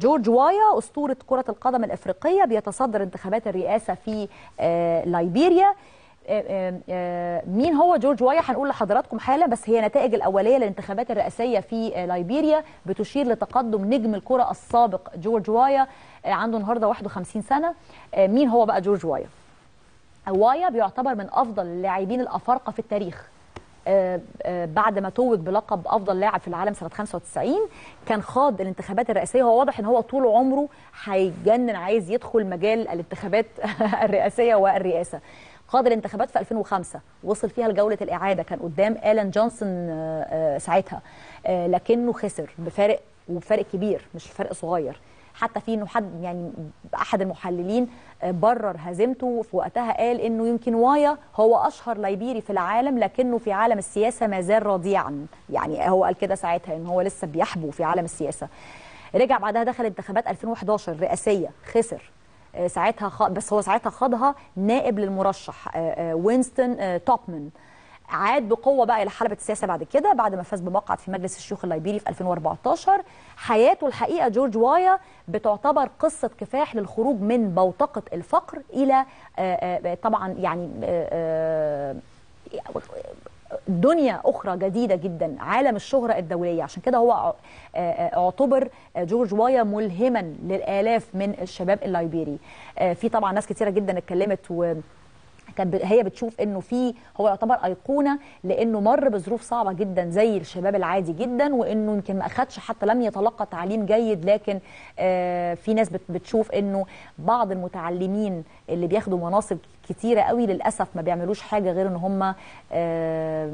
جورج وايا اسطوره كره القدم الافريقيه بيتصدر انتخابات الرئاسه في آه، ليبيريا آه، آه، آه، مين هو جورج وايا هنقول لحضراتكم حالا بس هي نتائج الاوليه للانتخابات الرئاسيه في آه، ليبيريا بتشير لتقدم نجم الكره السابق جورج وايا آه، عنده النهارده 51 سنه آه، مين هو بقى جورج وايا وايا بيعتبر من افضل اللاعبين الافارقه في التاريخ آه، آه، بعد ما توج بلقب افضل لاعب في العالم سنه 95 كان خاض الانتخابات الرئاسيه هو واضح ان هو طول عمره هيتجنن عايز يدخل مجال الانتخابات الرئاسيه والرئاسه خاض الانتخابات في 2005 وصل فيها لجوله الاعاده كان قدام الان جونسون آه، آه، ساعتها آه، لكنه خسر بفارق وبفارق كبير مش فرق صغير حتى في انه حد يعني احد المحللين آه، برر هزيمته في وقتها قال انه يمكن وايا هو اشهر ليبيري في العالم لكنه في عالم السياسه ما زال رضيعا يعني هو قال كده ساعتها ان هو لسه بيحبو في عالم السياسه رجع بعدها دخل انتخابات 2011 رئاسيه خسر آه، ساعتها خ... بس هو ساعتها خاضها نائب للمرشح آه، آه، وينستون آه، توبمان عاد بقوه بقى الى حلبة السياسه بعد كده بعد ما فاز بمقعد في مجلس الشيوخ الليبيري في 2014 حياته الحقيقه جورج وايا بتعتبر قصه كفاح للخروج من بوتقه الفقر الى آه، آه، طبعا يعني آه، آه، دنيا اخرى جديده جدا عالم الشهره الدوليه عشان كده هو ع- آه، آه، اعتبر آه، جورج وايا ملهما للالاف من الشباب الليبيري آه، في طبعا ناس كتيره جدا اتكلمت و كانت ب- هي بتشوف انه في هو يعتبر ايقونه لانه مر بظروف صعبه جدا زي الشباب العادي جدا وانه يمكن ما اخدش حتى لم يتلقى تعليم جيد لكن آه في ناس بت- بتشوف انه بعض المتعلمين اللي بياخدوا مناصب كتيره قوي للاسف ما بيعملوش حاجه غير ان هم آه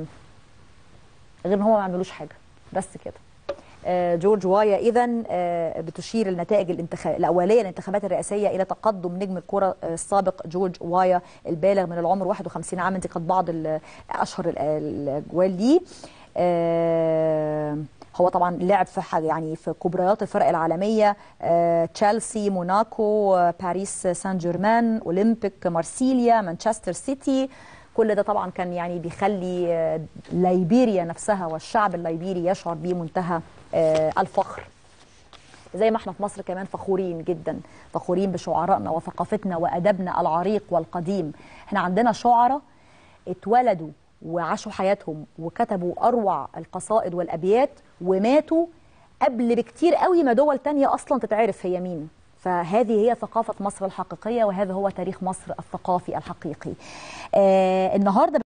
غير ان هم ما يعملوش حاجه بس كده آه، جورج وايا اذا بتشير النتائج الانتخاب الاوليه للانتخابات الرئاسيه الى تقدم نجم الكره آه، السابق جورج وايا البالغ من العمر 51 عاما دي كانت بعض ال- اشهر ال- الاجوال ليه آه، هو طبعا لعب في حاجة يعني في كبريات الفرق العالميه آه، تشيلسي موناكو آه، باريس سان جيرمان اولمبيك مارسيليا مانشستر سيتي كل ده طبعا كان يعني بيخلي آه، ليبيريا نفسها والشعب الليبيري يشعر بمنتهى آه، الفخر زي ما احنا في مصر كمان فخورين جدا فخورين بشعرائنا وثقافتنا وادبنا العريق والقديم احنا عندنا شعراء اتولدوا وعاشوا حياتهم وكتبوا اروع القصائد والابيات وماتوا قبل بكتير قوي ما دول تانية اصلا تتعرف هي مين فهذه هي ثقافة مصر الحقيقية وهذا هو تاريخ مصر الثقافي الحقيقي آه النهاردة